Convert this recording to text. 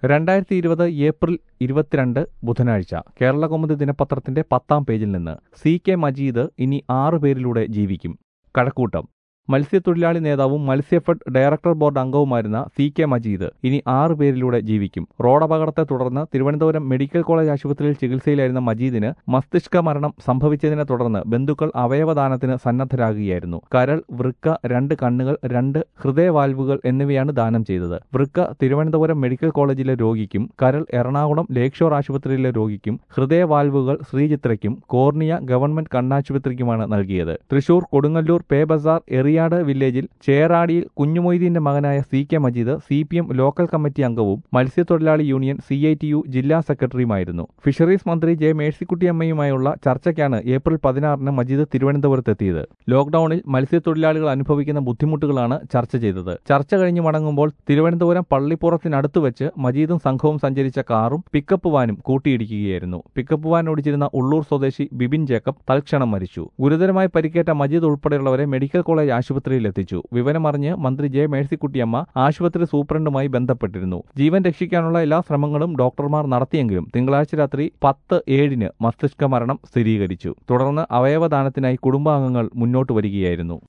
രണ്ടായിരത്തി ഇരുപത് ഏപ്രിൽ ഇരുപത്തിരണ്ട് ബുധനാഴ്ച കേരളകൗമുദി ദിനപത്രത്തിന്റെ പത്താം പേജിൽ നിന്ന് സി കെ മജീദ് ഇനി ആറ് പേരിലൂടെ ജീവിക്കും കഴക്കൂട്ടം മത്സ്യത്തൊഴിലാളി നേതാവും മത്സ്യഫെഡ് ഡയറക്ടർ ബോർഡ് അംഗവുമായിരുന്ന സി കെ മജീദ് ഇനി ആറ് പേരിലൂടെ ജീവിക്കും റോഡപകടത്തെ തുടർന്ന് തിരുവനന്തപുരം മെഡിക്കൽ കോളേജ് ആശുപത്രിയിൽ ചികിത്സയിലായിരുന്ന മജീദിന് മസ്തിഷ്ക മരണം സംഭവിച്ചതിനെ തുടർന്ന് ബന്ധുക്കൾ അവയവദാനത്തിന് സന്നദ്ധരാകുകയായിരുന്നു കരൾ വൃക്ക രണ്ട് കണ്ണുകൾ രണ്ട് ഹൃദയവാൽവുകൾ എന്നിവയാണ് ദാനം ചെയ്തത് വൃക്ക തിരുവനന്തപുരം മെഡിക്കൽ കോളേജിലെ രോഗിക്കും കരൾ എറണാകുളം ലേക്ക് ഷോർ ആശുപത്രിയിലെ രോഗിക്കും ഹൃദയവാൽവുകൾ ശ്രീചിത്രയ്ക്കും കോർണിയ ഗവൺമെന്റ് കണ്ണാശുപത്രിക്കുമാണ് നൽകിയത് തൃശൂർ കൊടുങ്ങല്ലൂർ പേ ബസാർ എറിയാട് വില്ലേജിൽ ചേറാടിയിൽ കുഞ്ഞുമൊയ്തീന്റെ മകനായ C K Majeed C P M local committee അംഗവും മത്സ്യത്തൊഴിലാളി union C I T U ജില്ലാ സെക്രട്ടറിയുമായിരുന്നു ഫിഷറീസ് മന്ത്രി ജെ മേഴ്സിക്കുട്ടിയമ്മയുമായുള്ള ചർച്ചയ്ക്കാണ് ഏപ്രിൽ പതിനാറിന് മജീദ് തിരുവനന്തപുരത്തെത്തിയത് ലോക്ഡൌണിൽ മത്സ്യത്തൊഴിലാളികൾ അനുഭവിക്കുന്ന ബുദ്ധിമുട്ടുകളാണ് ചർച്ച ചെയ്തത് ചർച്ച കഴിഞ്ഞ് മടങ്ങുമ്പോൾ തിരുവനന്തപുരം പള്ളിപ്പുറത്തിനടുത്ത് വെച്ച് മജീദും സംഘവും സഞ്ചരിച്ച കാറും പിക്കപ്പ് വാനും കൂട്ടിയിടിക്കുകയായിരുന്നു പിക്കപ്പ് വാൻ ഓടിച്ചിരുന്ന ഉള്ളൂർ സ്വദേശി ബിബിൻ ജേക്കബ് തൽക്ഷണം മരിച്ചു ഗുരുതരമായി പരിക്കേറ്റ മജീദ് ഉൾപ്പെടെയുള്ളവരെ മെഡിക്കൽ കോളേജ് ആശുപത്രിയിൽ എത്തിച്ചു വിവരമറിഞ്ഞ് മന്ത്രി ജെ മേഴ്സിക്കുട്ടിയമ്മ ആശുപത്രി സൂപ്രണ്ടുമായി ബന്ധപ്പെട്ടിരുന്നു ജീവൻ രക്ഷിക്കാനുള്ള എല്ലാ ശ്രമങ്ങളും ഡോക്ടർമാർ നടത്തിയെങ്കിലും തിങ്കളാഴ്ച രാത്രി പത്ത് ഏഴിന് മസ്തിഷ്ക മരണം സ്ഥിരീകരിച്ചു തുടർന്ന് അവയവദാനത്തിനായി കുടുംബാംഗങ്ങൾ മുന്നോട്ട് വരികയായിരുന്നു